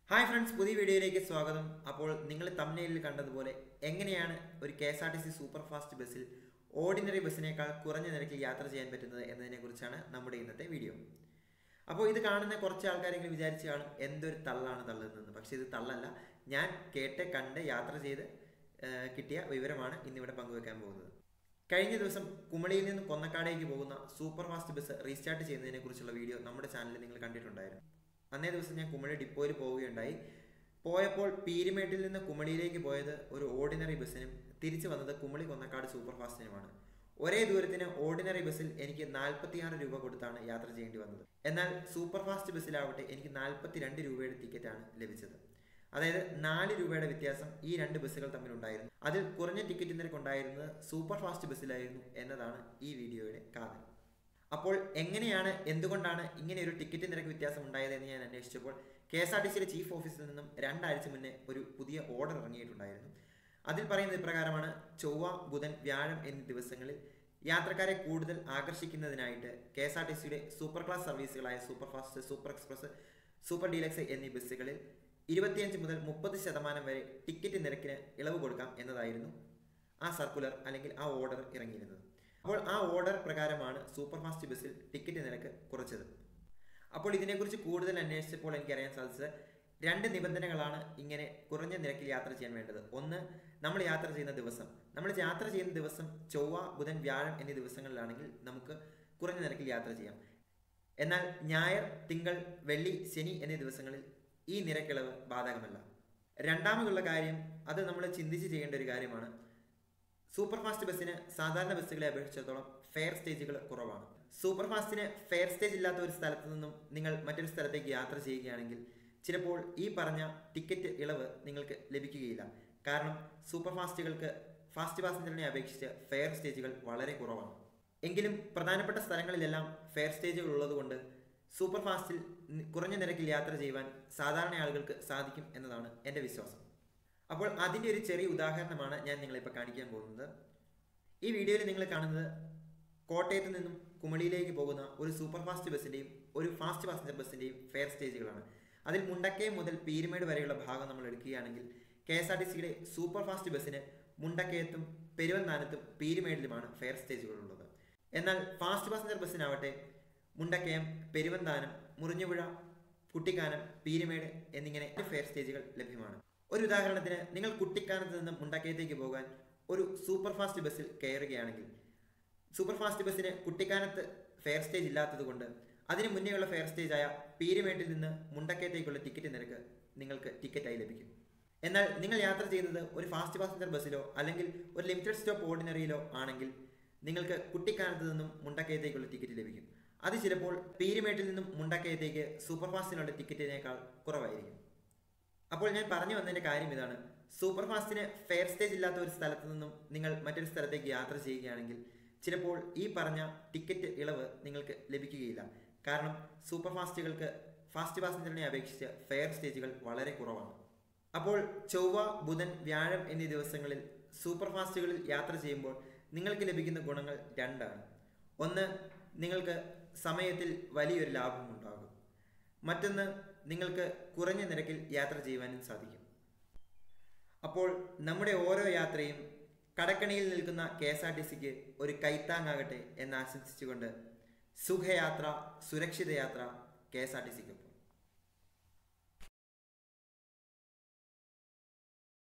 hi friends പുതിയ വീഡിയോയിലേക്ക് സ്വാഗതം അപ്പോൾ നിങ്ങൾ തമിഴ്നയിൽ കണ്ടതുപോലെ എങ്ങനെയാണ് ഒരു K S R T C super fast ബസ്സിൽ ഓർഡിനറി ബസ്സിനേക്കാൾ കുറഞ്ഞ നിരക്കിൽ യാത്ര ചെയ്യാൻ പറ്റുന്നത് എന്നതിനെക്കുറിച്ചാണ് നമ്മുടെ ഇന്നത്തെ വീഡിയോ അപ്പോൾ ഇത് കാണുന്ന കുറച്ച് ആൾക്കാരെങ്കിലും വിചാരിച്ച് കാണും എന്തൊരു തള്ളാണ് തള്ളുന്നതെന്ന് പക്ഷേ ഇത് തള്ളല്ല ഞാൻ കേട്ട് കണ്ട് യാത്ര ചെയ്ത് ആ, കിട്ടിയ വിവരമാണ് ഇന്നിവിടെ പങ്കുവെക്കാൻ പോകുന്നത് കഴിഞ്ഞ ദിവസം കുമളിയിൽ നിന്ന് കൊന്നക്കാടേക്ക് പോകുന്ന സൂപ്പർ ഫാസ്റ്റ് ബസ് റീസ്റ്റാർട്ട് ചെയ്യുന്നതിനെ കുറിച്ചുള്ള വീഡിയോ നമ്മുടെ ചാനലിൽ നിങ്ങൾ കണ്ടിട്ടുണ്ടായിരുന്നു അന്നേ ദിവസം ഞാൻ കുമളി ഡിപ്പോയിൽ പോവുകയുണ്ടായി പോയപ്പോൾ പീരിമേട്ടിൽ നിന്ന് കുമളിയിലേക്ക് പോയത് ഒരു ഓർഡിനറി ബസ്സിനും തിരിച്ചു വന്നത് കുമളി കൊന്നക്കാട് സൂപ്പർ ഫാസ്റ്റിനുമാണ് ഒരേ ദൂരത്തിന് ഓർഡിനറി ബസ്സിൽ എനിക്ക് നാൽപ്പത്തിയാറ് രൂപ കൊടുത്താണ് യാത്ര ചെയ്യേണ്ടി വന്നത് എന്നാൽ സൂപ്പർ ഫാസ്റ്റ് ബസ്സിലാവട്ടെ എനിക്ക് നാൽപ്പത്തി രണ്ട് രൂപയുടെ ടിക്കറ്റാണ് ലഭിച്ചത് അതായത് നാല് രൂപയുടെ വ്യത്യാസം ഈ രണ്ട് ബസ്സുകൾ തമ്മിലുണ്ടായിരുന്നു അതിൽ കുറഞ്ഞ ടിക്കറ്റ് നിരക്ക് ഉണ്ടായിരുന്നത് സൂപ്പർ ഫാസ്റ്റ് ബസ്സിലായിരുന്നു എന്നതാണ് ഈ വീഡിയോയുടെ കാതൽ അപ്പോൾ എങ്ങനെയാണ് എന്തുകൊണ്ടാണ് ഇങ്ങനെ ഒരു ടിക്കറ്റ് നിരക്ക് വ്യത്യാസം ഉണ്ടായത് എന്ന് ഞാൻ അന്വേഷിച്ചപ്പോൾ കെ എസ് ആർ ടി സിയുടെ ചീഫ് ഓഫീസിൽ നിന്നും രണ്ടാഴ്ച മുന്നേ ഒരു പുതിയ ഓർഡർ ഇറങ്ങിയിട്ടുണ്ടായിരുന്നു അതിൽ പറയുന്നത് ഇപ്രകാരമാണ് ചൊവ്വ ബുധൻ വ്യാഴം എന്നീ ദിവസങ്ങളിൽ യാത്രക്കാരെ കൂടുതൽ ആകർഷിക്കുന്നതിനായിട്ട് കെ എസ് ആർ ടി സിയുടെ സൂപ്പർ ക്ലാസ് സർവീസുകളായ super fast super express super deluxe എന്നീ ബസ്സുകളിൽ ഇരുപത്തിയഞ്ച് മുതൽ മുപ്പത് ശതമാനം വരെ ടിക്കറ്റ് നിരക്കിന് ഇളവ് കൊടുക്കാം എന്നതായിരുന്നു ആ സർക്കുലർ അല്ലെങ്കിൽ ആ ഓർഡർ ഇറങ്ങിയിരുന്നത് അപ്പോൾ ആ ഓർഡർ പ്രകാരമാണ് സൂപ്പർ ഫാസ്റ്റ് ബസ്സിൽ ടിക്കറ്റ് നിരക്ക് കുറച്ചത് അപ്പോൾ ഇതിനെക്കുറിച്ച് കൂടുതൽ അന്വേഷിച്ചപ്പോൾ എനിക്കറിയാൻ സാധിച്ചത് രണ്ട് നിബന്ധനകളാണ് ഇങ്ങനെ കുറഞ്ഞ നിരക്കിൽ യാത്ര ചെയ്യാൻ വേണ്ടത് ഒന്ന് നമ്മൾ യാത്ര ചെയ്യുന്ന ദിവസം നമ്മൾ യാത്ര ചെയ്യുന്ന ദിവസം ചൊവ്വ ബുധൻ വ്യാഴം എന്നീ ദിവസങ്ങളിലാണെങ്കിൽ നമുക്ക് കുറഞ്ഞ നിരക്കിൽ യാത്ര ചെയ്യാം എന്നാൽ ഞായർ തിങ്കൾ വെള്ളി ശനി എന്നീ ദിവസങ്ങളിൽ ഈ നിരക്കിളവ് ബാധകമല്ല രണ്ടാമതുള്ള കാര്യം അത് നമ്മൾ ചിന്തിച്ച് ചെയ്യേണ്ട ഒരു കാര്യമാണ് സൂപ്പർ ഫാസ്റ്റ് ബസ്സിന് സാധാരണ ബസ്സുകളെ അപേക്ഷിച്ചിടത്തോളം ഫെയർ സ്റ്റേജുകൾ കുറവാണ് സൂപ്പർ ഫാസ്റ്റിന് ഫെയർ സ്റ്റേജ് ഇല്ലാത്ത ഒരു സ്ഥലത്ത് നിന്നും നിങ്ങൾ മറ്റൊരു സ്ഥലത്തേക്ക് യാത്ര ചെയ്യുകയാണെങ്കിൽ ചിലപ്പോൾ ഈ പറഞ്ഞ ടിക്കറ്റ് ഇളവ് നിങ്ങൾക്ക് ലഭിക്കുകയില്ല കാരണം സൂപ്പർ ഫാസ്റ്റുകൾക്ക് ഫാസ്റ്റ് പാസഞ്ചറിനെ അപേക്ഷിച്ച് ഫെയർ സ്റ്റേജുകൾ വളരെ കുറവാണ് എങ്കിലും പ്രധാനപ്പെട്ട സ്ഥലങ്ങളിലെല്ലാം ഫെയർ സ്റ്റേജുകൾ ഉള്ളതുകൊണ്ട് സൂപ്പർ ഫാസ്റ്റിൽ നി- കുറഞ്ഞ നിരക്കിൽ യാത്ര ചെയ്യുവാൻ സാധാരണ ആളുകൾക്ക് സാധിക്കും എന്നതാണ് എൻ്റെ വിശ്വാസം അപ്പോൾ അതിൻ്റെ ഒരു ചെറിയ ഉദാഹരണമാണ് ഞാൻ നിങ്ങളിപ്പോൾ കാണിക്കാൻ പോകുന്നത് ഈ വീഡിയോയിൽ നിങ്ങൾ കാണുന്നത് കോട്ടയത്ത് നിന്നും കുമളിയിലേക്ക് പോകുന്ന ഒരു സൂപ്പർ ഫാസ്റ്റ് ബസ്സിൻ്റെയും ഒരു ഫാസ്റ്റ് പാസഞ്ചർ ബസ്സിൻ്റെയും ഫെയർ സ്റ്റേജുകളാണ് അതിൽ മുണ്ടക്കയം മുതൽ പീരുമേട് വരെയുള്ള ഭാഗം നമ്മൾ എടുക്കുകയാണെങ്കിൽ കെ എസ് ആർ ടി സിയുടെ സൂപ്പർ ഫാസ്റ്റ് ബസ്സിന് മുണ്ടക്കയത്തും പെരുവന്താനത്തും പീരുമേടിലുമാണ് ഫെയർ സ്റ്റേജുകൾ ഉള്ളത് എന്നാൽ ഫാസ്റ്റ് പാസഞ്ചർ ബസ്സിനാവട്ടെ മുണ്ടക്കയം പെരുവന്താനം മുറിഞ്ഞുപുഴ കുട്ടിക്കാനം പീരുമേട് എന്നിങ്ങനെ ഫെയർ സ്റ്റേജുകൾ ലഭ്യമാണ് ഒരു ഉദാഹരണത്തിന് നിങ്ങൾ കുട്ടിക്കാനത്ത് നിന്ന് മുണ്ടക്കയത്തേക്ക് പോകാൻ ഒരു സൂപ്പർ ഫാസ്റ്റ് ബസ്സിൽ കയറുകയാണെങ്കിൽ സൂപ്പർ ഫാസ്റ്റ് ബസ്സിന് കുട്ടിക്കാനത്ത് ഫെയർ സ്റ്റേജ് ഇല്ലാത്തത് കൊണ്ട് അതിന് മുന്നേയുള്ള ഫെയർ സ്റ്റേജായ പീരുമേട്ടിൽ നിന്ന് മുണ്ടക്കയത്തേക്കുള്ള ടിക്കറ്റ് നിരക്ക് നിങ്ങൾക്ക് ടിക്കറ്റായി ലഭിക്കും എന്നാൽ നിങ്ങൾ യാത്ര ചെയ്യുന്നത് ഒരു ഫാസ്റ്റ് പാസഞ്ചർ ബസ്സിലോ അല്ലെങ്കിൽ ഒരു ലിമിറ്റഡ് സ്റ്റോപ്പ് ഓർഡിനറിയിലോ ആണെങ്കിൽ നിങ്ങൾക്ക് കുട്ടിക്കാനത്ത് നിന്നും മുണ്ടക്കയത്തേക്കുള്ള ടിക്കറ്റ് ലഭിക്കും അത് ചിലപ്പോൾ പീരുമേട്ടിൽ നിന്നും മുണ്ടക്കയത്തേക്ക് സൂപ്പർ ഫാസ്റ്റിനുള്ള ടിക്കറ്റിനേക്കാൾ കുറവായിരിക്കും അപ്പോൾ ഞാൻ പറഞ്ഞു വന്നതിന്റെ കാര്യം ഇതാണ് സൂപ്പർ ഫാസ്റ്റിന് ഫെയർ സ്റ്റേജ് ഇല്ലാത്ത ഒരു സ്ഥലത്ത് നിന്നും നിങ്ങൾ മറ്റൊരു സ്ഥലത്തേക്ക് യാത്ര ചെയ്യുകയാണെങ്കിൽ ചിലപ്പോൾ ഈ പറഞ്ഞ ടിക്കറ്റ് ഇളവ് നിങ്ങൾക്ക് ലഭിക്കുകയില്ല കാരണം സൂപ്പർ ഫാസ്റ്റുകൾക്ക് ഫാസ്റ്റ് പാസഞ്ചറിനെ അപേക്ഷിച്ച് ഫെയർ സ്റ്റേജുകൾ വളരെ കുറവാണ് അപ്പോൾ ചൊവ്വ ബുധൻ വ്യാഴം എന്നീ ദിവസങ്ങളിൽ സൂപ്പർ ഫാസ്റ്റുകളിൽ യാത്ര ചെയ്യുമ്പോൾ നിങ്ങൾക്ക് ലഭിക്കുന്ന ഗുണങ്ങൾ രണ്ടാണ് ഒന്ന് നിങ്ങൾക്ക് സമയത്തിൽ വലിയൊരു ലാഭം ഉണ്ടാകും മറ്റൊന്ന് നിങ്ങൾക്ക് കുറഞ്ഞ നിരക്കിൽ യാത്ര ചെയ്യുവാനും സാധിക്കും അപ്പോൾ നമ്മുടെ ഓരോ യാത്രയും കടക്കണിയിൽ നിൽക്കുന്ന കെ എസ് ആർ ടി സിക്ക് ഒരു കൈത്താങ്ങാകട്ടെ എന്ന് ആശംസിച്ചുകൊണ്ട് സുഖയാത്ര സുരക്ഷിത യാത്ര കെ എസ് ആർ ടി സിക്കൊപ്പം